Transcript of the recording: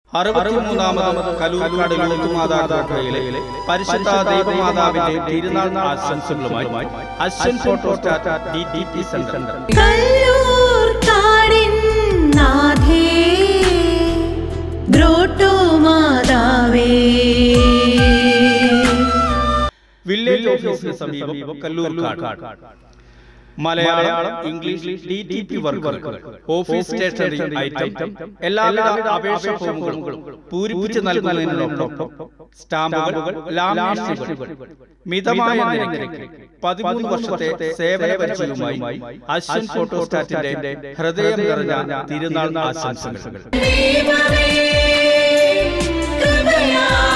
അറുപത്തിമൂന്നാമത് കലൂർക്കാട് ലൂത്തുമാതാക്കോട്ടയിലെ പരിശുദ്ധ ദൈവമാതാവിന്റെ തിരുനാൾ ആശംസകളുമായി Aswan photostat D T P centre കല്ലൂർ കാടിൻ നാഥേ ഗ്രോട്ടോ മാതാവേ വില്ലേജ് ഓഫീസിന് സമീപം Kalloorkad Malayalam English D T P വർക്കുകൾ ഓഫീസ് സ്റ്റേഷനറി ഐറ്റം എല്ലാവിധ അപേക്ഷ ഫോമുകളും പൂരിപ്പിച്ച് നൽകുന്നതിനോടൊപ്പം സ്റ്റാമ്പുകൾ ലാമിനേഷനുകൾ മിതമായ നിരക്കിൽ പതിമൂന്ന് വർഷത്തെ സേവന പരിചയവുമായി അശ്വൻ ഫോട്ടോസ്റ്റാറ്റിന്റെ ഹൃദയം നിറഞ്ഞ തിരുനാൾ ആശംസകൾ ദൈവമേ കൃപയാ